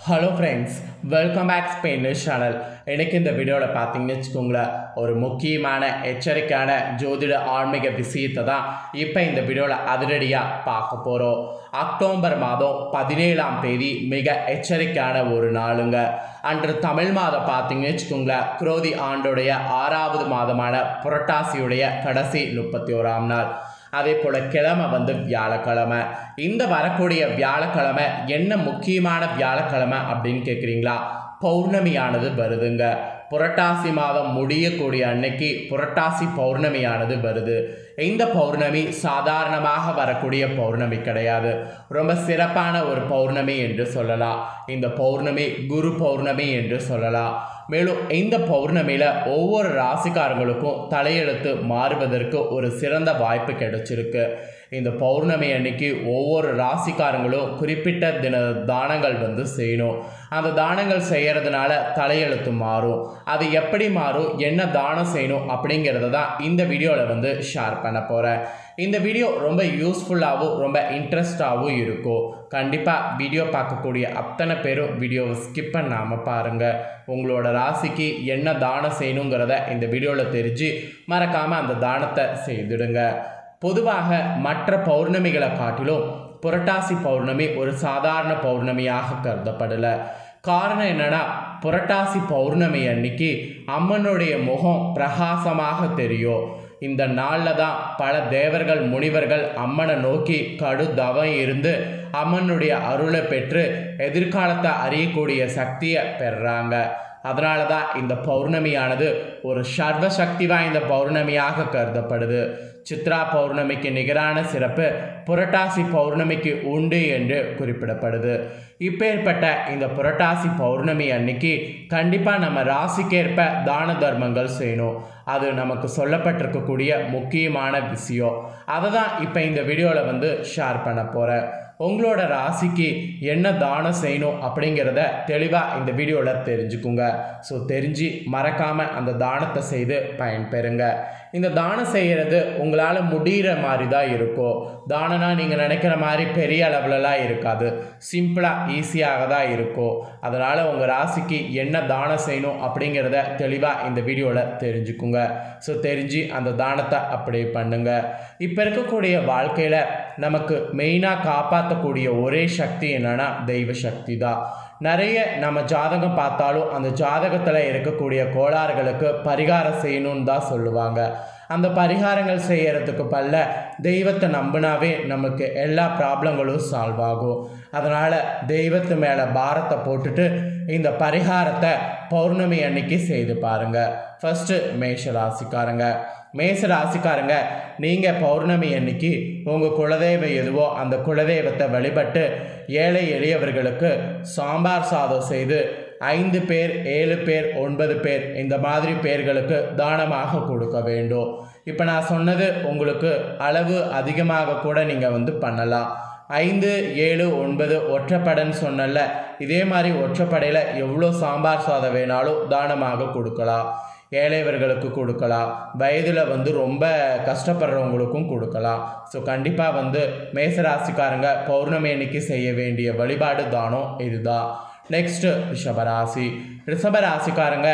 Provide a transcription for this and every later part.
hello friends welcome back Spanish channel எனக்கு இந்த வீடியோவில் பார்த்தீங்கன்னு வச்சுக்கோங்களேன் ஒரு முக்கியமான எச்சரிக்கையான ஜோதிட ஆன்மீக விஷயத்தை தான் இப்போ இந்த வீடியோவில் அதிரடியாக பார்க்க போகிறோம் அக்டோபர் மாதம் பதினேழாம் தேதி மிக எச்சரிக்கையான ஒரு நாளுங்க அன்று தமிழ் மாதம் பார்த்தீங்கன்னு வச்சுக்கோங்களேன் குரோதி ஆண்டுடைய ஆறாவது மாதமான புரட்டாசியுடைய கடைசி முப்பத்தி ஓராம் நாள் அதே போல் கிழமை வந்து வியாழக்கிழமை இந்த வரக்கூடிய வியாழக்கிழமை என்ன முக்கியமான வியாழக்கிழமை அப்படின்னு கேட்குறீங்களா பௌர்ணமியானது வருதுங்க புரட்டாசி மாதம் முடியக்கூடிய அன்னைக்கு புரட்டாசி பௌர்ணமியானது வருது இந்த பௌர்ணமி சாதாரணமாக வரக்கூடிய பௌர்ணமி கிடையாது ரொம்ப சிறப்பான ஒரு பௌர்ணமி என்று சொல்லலாம் இந்த பௌர்ணமி குரு பௌர்ணமி என்று சொல்லலாம் மேலும் இந்த பௌர்ணமியில் ஒவ்வொரு ராசிக்காரங்களுக்கும் தலையெழுத்து மாறுவதற்கு ஒரு சிறந்த வாய்ப்பு கிடைச்சிருக்கு இந்த பௌர்ணமி அன்னைக்கு ஒவ்வொரு ராசிக்காரங்களும் குறிப்பிட்ட தின தானங்கள் வந்து செய்யணும் அந்த தானங்கள் செய்கிறதுனால தலையெழுத்து மாறும் அது எப்படி மாறும் என்ன தானம் செய்யணும் அப்படிங்கிறத தான் இந்த வீடியோவில் வந்து ஷேர் பண்ண போகிறேன் இந்த வீடியோ ரொம்ப யூஸ்ஃபுல்லாகவும் ரொம்ப இன்ட்ரெஸ்டாகவும் இருக்கும் கண்டிப்பாக வீடியோ பார்க்கக்கூடிய அத்தனை பேரும் வீடியோவை ஸ்கிப் பண்ணாமல் பாருங்கள் உங்களோட ராசிக்கு என்ன தானம் செய்யணுங்கிறத இந்த வீடியோவில் தெரிஞ்சு மறக்காமல் அந்த தானத்தை செய்துடுங்க பொதுவாக மற்ற பௌர்ணமிகளை காட்டிலும் புரட்டாசி பௌர்ணமி ஒரு சாதாரண பௌர்ணமியாக கருதப்படலை காரணம் என்னன்னா புரட்டாசி பௌர்ணமி அன்னைக்கு அம்மனுடைய முகம் பிரகாசமாக தெரியும் இந்த நாளில் தான் பல தேவர்கள் முனிவர்கள் அம்மனை நோக்கி கடு தவம் இருந்து அம்மனுடைய அருளை பெற்று எதிர்காலத்தை அறியக்கூடிய சக்தியை பெறுறாங்க அதனால தான் இந்த பௌர்ணமியானது ஒரு சர்வ சக்தி வாய்ந்த பௌர்ணமியாக கருதப்படுது சித்ரா பௌர்ணமிக்கு நிகரான சிறப்பு புரட்டாசி பௌர்ணமிக்கு உண்டு என்று குறிப்பிடப்படுது இப்பேற்பட்ட இந்த புரட்டாசி பௌர்ணமி அன்னைக்கு கண்டிப்பாக நம்ம ராசிக்கேற்ப தான தர்மங்கள் செய்யணும் அது நமக்கு சொல்லப்பட்டிருக்கக்கூடிய முக்கியமான விஷயம் அதை தான் இப்போ இந்த வீடியோவில் வந்து ஷேர் பண்ண போகிறேன் உங்களோட ராசிக்கு என்ன தானம் செய்யணும் அப்படிங்கிறத தெளிவாக இந்த வீடியோவில் தெரிஞ்சுக்குங்க ஸோ தெரிஞ்சு மறக்காமல் அந்த தானத்தை செய்து பயன்பெறுங்க இந்த தானம் செய்கிறது உங்களால் முடிகிற மாதிரி தான் இருக்கும் தானம்னா நீங்கள் நினைக்கிற மாதிரி பெரிய அளவுலலாம் இருக்காது சிம்பிளாக ஈஸியாக தான் இருக்கும் அதனால் உங்கள் ராசிக்கு என்ன தானம் செய்யணும் அப்படிங்கிறத தெளிவாக இந்த வீடியோவில் தெரிஞ்சுக்குங்க ஸோ தெரிஞ்சு அந்த தானத்தை அப்படியே பண்ணுங்கள் இப்போ இருக்கக்கூடிய வாழ்க்கையில் நமக்கு மெயினாக காப்பாற்றக்கூடிய ஒரே சக்தி என்னென்னா தெய்வ சக்தி தான் நிறைய நம்ம ஜாதகம் பார்த்தாலும் அந்த ஜாதகத்தில் இருக்கக்கூடிய கோளாறுகளுக்கு பரிகாரம் செய்யணும்னு தான் சொல்லுவாங்க அந்த பரிகாரங்கள் செய்யறதுக்கு பல்ல தெய்வத்தை நம்பினாவே நமக்கு எல்லா ப்ராப்ளங்களும் சால்வ் ஆகும் அதனால் தெய்வத்து மேலே பாரத்தை போட்டுட்டு இந்த பரிகாரத்தை பௌர்ணமி அன்னைக்கு செய்து பாருங்கள் ஃபஸ்ட்டு மேஷ ராசிக்காரங்க மேச ராசிக்காரங்க நீங்கள் பௌர்ணமி அன்னைக்கு உங்கள் குலதெய்வம் எதுவோ அந்த குலதெய்வத்தை வழிபட்டு ஏழை எளியவர்களுக்கு சாம்பார் சாதம் செய்து ஐந்து பேர் ஏழு பேர் ஒன்பது பேர் இந்த மாதிரி பேர்களுக்கு தானமாக கொடுக்க வேண்டும் இப்போ நான் சொன்னது உங்களுக்கு அளவு அதிகமாக கூட நீங்கள் வந்து பண்ணலாம் ஐந்து ஏழு ஒன்பது ஒற்றைப்படைன்னு சொன்னல இதே மாதிரி ஒற்றைப்படையில் எவ்வளோ சாம்பார் சாதம் வேணாலும் தானமாக கொடுக்கலாம் ஏழைவர்களுக்கு கொடுக்கலாம் வயதில் வந்து ரொம்ப கஷ்டப்படுறவங்களுக்கும் கொடுக்கலாம் ஸோ கண்டிப்பாக வந்து மேசராசிக்காரங்க பௌர்ணமி அன்னைக்கு செய்ய வேண்டிய வழிபாடு தானம் இதுதான் நெக்ஸ்ட்டு ரிஷபராசி ரிஷபராசிக்காரங்க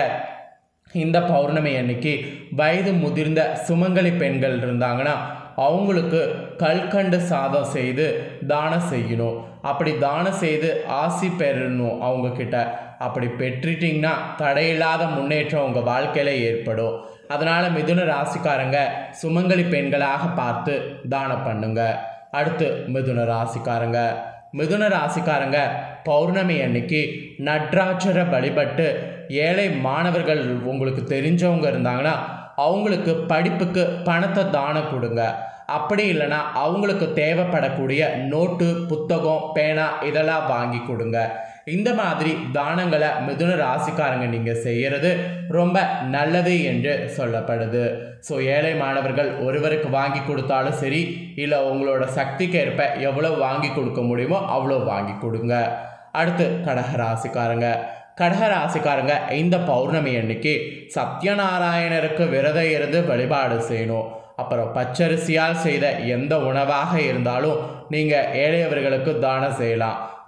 இந்த பௌர்ணமி அன்னைக்கு வயது முதிர்ந்த சுமங்கலி பெண்கள் இருந்தாங்கன்னா அவங்களுக்கு கல்கண்டு சாதம் செய்து தானம் செய்யணும் அப்படி தானம் செய்து ஆசி பெறணும் அவங்கக்கிட்ட அப்படி பெற்றுட்டிங்கன்னா தடையில்லாத முன்னேற்றம் உங்கள் வாழ்க்கையில் ஏற்படும் அதனால் மிதுன ராசிக்காரங்க சுமங்கலி பெண்களாக பார்த்து தானம் பண்ணுங்க அடுத்து மிதுன ராசிக்காரங்க மிதுன ராசிக்காரங்க பௌர்ணமி அன்னைக்கு நட்ராட்சரை வழிபட்டு ஏழை மாணவர்கள் உங்களுக்கு தெரிஞ்சவங்க இருந்தாங்கன்னா அவங்களுக்கு படிப்புக்கு பணத்தை தானம் கொடுங்க அப்படி இல்லைன்னா அவங்களுக்கு தேவைப்படக்கூடிய நோட்டு புத்தகம் பேனா இதெல்லாம் வாங்கி கொடுங்க இந்த மாதிரி தானங்களை மிதுன ராசிக்காரங்க நீங்கள் செய்கிறது ரொம்ப நல்லது என்று சொல்லப்படுது ஸோ ஏழை மாணவர்கள் ஒருவருக்கு வாங்கி கொடுத்தாலும் சரி இல்லை உங்களோட சக்திக்கு ஏற்ப எவ்வளோ வாங்கி கொடுக்க முடியுமோ அவ்வளோ வாங்கி கொடுங்க அடுத்து கடக ராசிக்காரங்க கடக ராசிக்காரங்க இந்த பௌர்ணமி அன்னைக்கு சத்யநாராயணருக்கு விரதம் இருந்து வழிபாடு செய்யணும் அப்புறம் பச்சரிசியால் செய்த எந்த உணவாக இருந்தாலும் நீங்கள் ஏழையவர்களுக்கு தானம் செய்யலாம்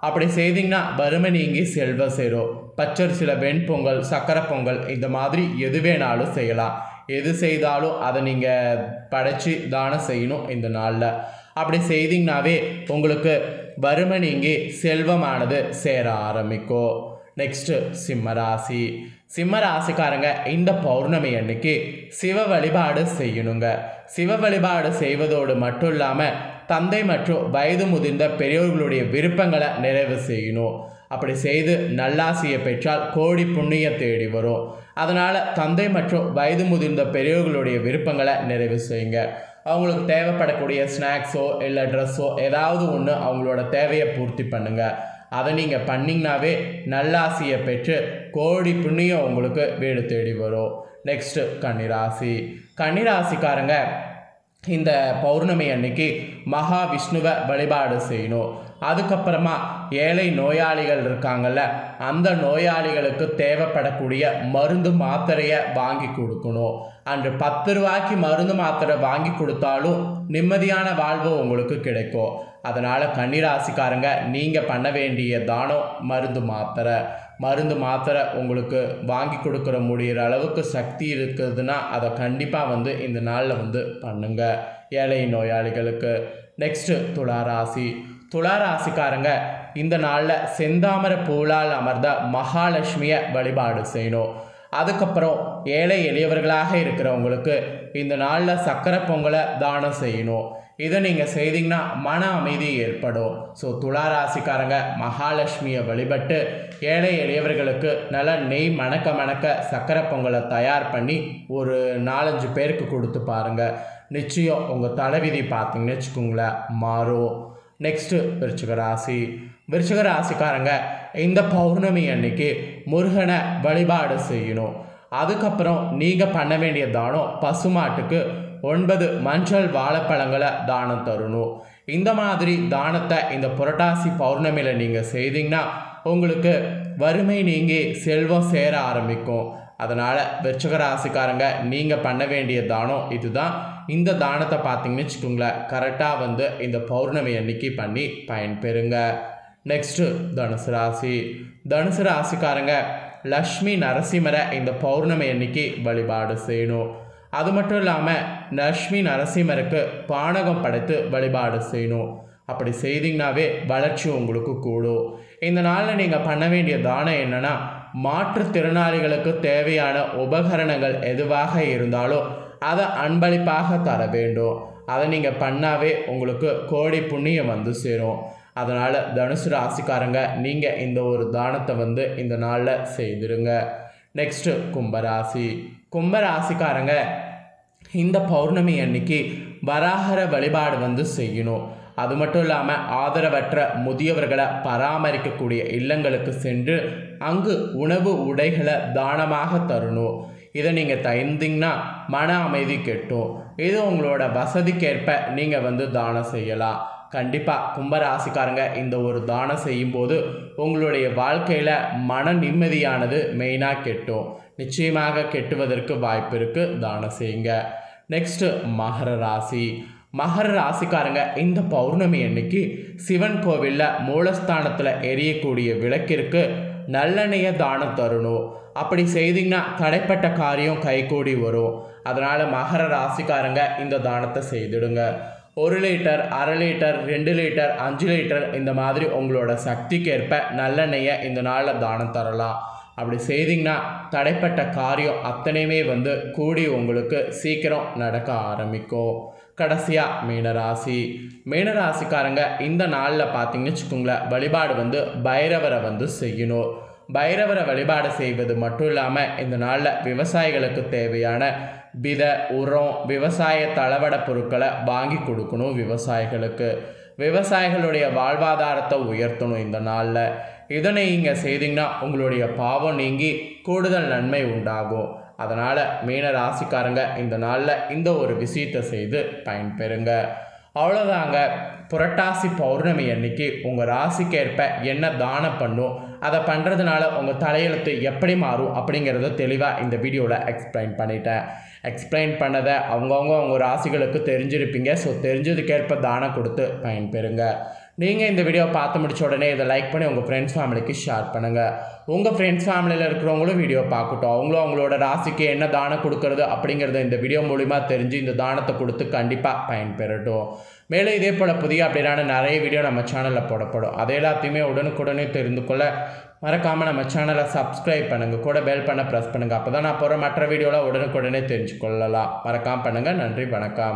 அப்படி செய்தீங்கன்னா வறுமை நீங்கி செல்வ சேரும் பச்சரிசியில் வெண்பொங்கல் சக்கரை பொங்கல் இந்த மாதிரி எது வேணாலும் செய்யலாம் எது செய்தாலும் அதை நீங்கள் படைச்சி தானம் செய்யணும் இந்த நாளில் அப்படி செய்தீங்கனாவே உங்களுக்கு வறுமை நீங்கி செல்வமானது சேர ஆரம்பிக்கும் நெக்ஸ்ட்டு சிம்மராசி சிம்ம ராசிக்காரங்க இந்த பௌர்ணமி அன்னைக்கு சிவ வழிபாடு செய்யணுங்க சிவ வழிபாடு செய்வதோடு மட்டும் இல்லாமல் தந்தை மற்றும் வயது முதிர்ந்த பெரியோர்களுடைய விருப்பங்களை நிறைவு செய்யணும் அப்படி செய்து நல்லாசியை பெற்றால் கோடி புண்ணியம் தேடி வரும் அதனால் தந்தை மற்றும் வயது முதிர்ந்த பெரியோர்களுடைய விருப்பங்களை நிறைவு செய்யுங்க அவங்களுக்கு தேவைப்படக்கூடிய ஸ்நாக்ஸோ இல்லை ட்ரெஸ்ஸோ ஏதாவது ஒன்று அவங்களோட தேவையை பூர்த்தி பண்ணுங்கள் அதை நீங்கள் பண்ணிங்கனாவே நல்லாசியை பெற்று கோடி புண்ணியம் உங்களுக்கு வீடு தேடி வரும் நெக்ஸ்ட்டு கன்னிராசி கன்னிராசிக்காரங்க இந்த பௌர்ணமி அன்னைக்கு மகாவிஷ்ணுவை வழிபாடு செய்யணும் அதுக்கப்புறமா ஏழை நோயாளிகள் இருக்காங்கல்ல அந்த நோயாளிகளுக்கு தேவைப்படக்கூடிய மருந்து மாத்திரையை வாங்கி கொடுக்கணும் அன்று பத்து ரூபாய்க்கு மருந்து மாத்திரை வாங்கி கொடுத்தாலும் நிம்மதியான வாழ்வு உங்களுக்கு கிடைக்கும் அதனால் கன்னிராசிக்காரங்க நீங்கள் பண்ண வேண்டிய தானம் மருந்து மாத்திரை மருந்து மாத்திரை உங்களுக்கு வாங்கி கொடுக்குற முடிகிற அளவுக்கு சக்தி இருக்குதுன்னா அதை கண்டிப்பாக வந்து இந்த நாளில் வந்து பண்ணுங்க ஏழை நோயாளிகளுக்கு நெக்ஸ்ட்டு துளாராசி துளாராசிக்காரங்க இந்த நாளில் செந்தாமரை பூலால் அமர்ந்த மகாலட்சுமியை வழிபாடு செய்யணும் அதுக்கப்புறம் ஏழை எளியவர்களாக இருக்கிறவங்களுக்கு இந்த நாளில் சக்கரை பொங்கலை தானம் செய்யணும் இதை நீங்கள் செய்தீங்கன்னா மன அமைதி ஏற்படும் ஸோ துளாராசிக்காரங்க மகாலட்சுமியை வழிபட்டு ஏழை எளியவர்களுக்கு நல்ல நெய் மணக்க மணக்க சக்கரை பொங்கலை தயார் பண்ணி ஒரு நாலஞ்சு பேருக்கு கொடுத்து பாருங்கள் நிச்சயம் உங்கள் தலைவிதி பார்த்தீங்கன்னு வச்சுக்கோங்களேன் மாறும் நெக்ஸ்ட்டு விருச்சிக ராசி விருச்சிக ராசிக்காரங்க இந்த பௌர்ணமி அன்னைக்கு முருகனை வழிபாடு செய்யணும் அதுக்கப்புறம் நீங்கள் பண்ண வேண்டிய தானம் பசுமாட்டுக்கு ஒன்பது மஞ்சள் வாழைப்பழங்களை தானம் தரணும் இந்த மாதிரி தானத்தை இந்த புரட்டாசி பௌர்ணமியில் நீங்கள் செய்தீங்கன்னா உங்களுக்கு வறுமை நீங்கி செல்வம் சேர ஆரம்பிக்கும் அதனால் விருச்சிக ராசிக்காரங்க நீங்கள் பண்ண வேண்டிய தானம் இதுதான் இந்த தானத்தை பார்த்தீங்கன்னு வச்சுக்கோங்களேன் கரெக்டாக வந்து இந்த பௌர்ணமி அன்னைக்கு பண்ணி பயன்பெறுங்க நெக்ஸ்ட்டு தனுசு ராசி தனுசு ராசிக்காரங்க லக்ஷ்மி நரசிம்மரை இந்த பௌர்ணமி அன்னைக்கு வழிபாடு செய்யணும் அது மட்டும் இல்லாமல் லக்ஷ்மி நரசிம்மருக்கு பானகம் படைத்து வழிபாடு செய்யணும் அப்படி செய்தீங்கனாவே வளர்ச்சி உங்களுக்கு கூடும் இந்த நாளில் நீங்கள் பண்ண வேண்டிய தானம் என்னென்னா மாற்றுத்திறனாளிகளுக்கு தேவையான உபகரணங்கள் எதுவாக இருந்தாலும் அதை அன்பளிப்பாக தர வேண்டும் அதை நீங்கள் பண்ணாவே உங்களுக்கு கோடி புண்ணியம் வந்து சேரும் அதனால் தனுசு ராசிக்காரங்க நீங்கள் இந்த ஒரு தானத்தை வந்து இந்த நாளில் செய்திருங்க நெக்ஸ்ட்டு கும்பராசி கும்பராசிக்காரங்க இந்த பௌர்ணமி அன்னைக்கு வராகர வழிபாடு வந்து செய்யணும் அது மட்டும் இல்லாமல் ஆதரவற்ற முதியவர்களை பராமரிக்கக்கூடிய இல்லங்களுக்கு சென்று அங்கு உணவு உடைகளை தானமாக தரணும் இதை நீங்கள் தயந்தீங்கன்னா மன அமைதி கெட்டும் இது உங்களோட வசதிக்கேற்ப நீங்கள் வந்து தானம் செய்யலாம் கண்டிப்பாக கும்பராசிக்காரங்க இந்த ஒரு தானம் செய்யும்போது உங்களுடைய வாழ்க்கையில் மன நிம்மதியானது மெயினாக கெட்டும் நிச்சயமாக கெட்டுவதற்கு வாய்ப்பு இருக்குது தானம் செய்யுங்க நெக்ஸ்ட்டு மகர ராசி மகர ராசிக்காரங்க இந்த பௌர்ணமி அன்னைக்கு சிவன் கோவிலில் மூலஸ்தானத்தில் எரியக்கூடிய விளக்கிற்கு நல்லெண்ணெயை தானம் தரணும் அப்படி செய்தீங்கன்னா தடைப்பட்ட காரியம் கைகூடி வரும் அதனால் மகர ராசிக்காரங்க இந்த தானத்தை செய்திடுங்க ஒரு லிட்டர் அரை லிட்டர் ரெண்டு லிட்டர் அஞ்சு லிட்டர் இந்த மாதிரி உங்களோட சக்திக்கேற்ப நல்லெண்ணெயை இந்த நாளில் தானம் தரலாம் அப்படி செய்தீங்கன்னா தடைப்பட்ட காரியம் அத்தனையுமே வந்து கூடி உங்களுக்கு சீக்கிரம் நடக்க ஆரம்பிக்கும் கடைசியாக மீனராசி மீனராசிக்காரங்க இந்த நாளில் பார்த்தீங்கன்னு வச்சுக்கோங்களேன் வழிபாடு வந்து பைரவரை வந்து செய்யணும் பைரவரை வழிபாடு செய்வது மட்டும் இல்லாமல் இந்த நாளில் விவசாயிகளுக்கு தேவையான வித உரம் விவசாய தளவட பொருட்களை வாங்கி கொடுக்கணும் விவசாயிகளுக்கு விவசாயிகளுடைய வாழ்வாதாரத்தை உயர்த்தணும் இந்த நாளில் இதனை இங்கே செய்தீங்கன்னா உங்களுடைய பாவம் நீங்கி கூடுதல் நன்மை உண்டாகும் அதனால் மீன ராசிக்காரங்க இந்த நாளில் இந்த ஒரு விஷயத்தை செய்து பயன்பெறுங்க அவ்வளோதாங்க புரட்டாசி பௌர்ணமி அன்னைக்கு உங்கள் ராசிக்கேற்ப என்ன தானம் பண்ணும் அதை பண்ணுறதுனால உங்கள் தலையெழுத்து எப்படி மாறும் அப்படிங்கிறத தெளிவாக இந்த வீடியோவில் எக்ஸ்பிளைன் பண்ணிட்டேன் எக்ஸ்பிளைன் பண்ணதை அவங்கவுங்க அவங்க ராசிகளுக்கு தெரிஞ்சிருப்பீங்க ஸோ தெரிஞ்சதுக்கேற்ப தானம் கொடுத்து பயன்பெறுங்க நீங்கள் இந்த வீடியோ பார்த்து முடிச்ச உடனே இதை லைக் பண்ணி உங்கள் ஃப்ரெண்ட்ஸ் ஃபேமிலிக்கு ஷேர் பண்ணுங்கள் உங்கள் ஃப்ரெண்ட்ஸ் ஃபேமிலியில் இருக்கிறவங்களும் வீடியோ பார்க்கட்டும் அவங்களும் அவங்களோட ராசிக்கு என்ன தானம் கொடுக்கறது அப்படிங்கிறத இந்த வீடியோ மூலிமா தெரிஞ்சு இந்த தானத்தை கொடுத்து கண்டிப்பாக பயன்பெறட்டும் மேலும் இதே போல் புதிய அப்படின்னா நிறைய வீடியோ நம்ம சேனலில் போடப்படும் அது எல்லாத்தையுமே உடனுக்குடனே தெரிந்து கொள்ள மறக்காமல் நம்ம சேனலை சப்ஸ்கிரைப் பண்ணுங்கள் கூட பெல் பண்ண ப்ரெஸ் பண்ணுங்கள் அப்போ தான் நான் போகிற மற்ற வீடியோவில் உடனுக்குடனே தெரிஞ்சு கொள்ளலாம் மறக்காமல் பண்ணுங்கள் நன்றி வணக்கம்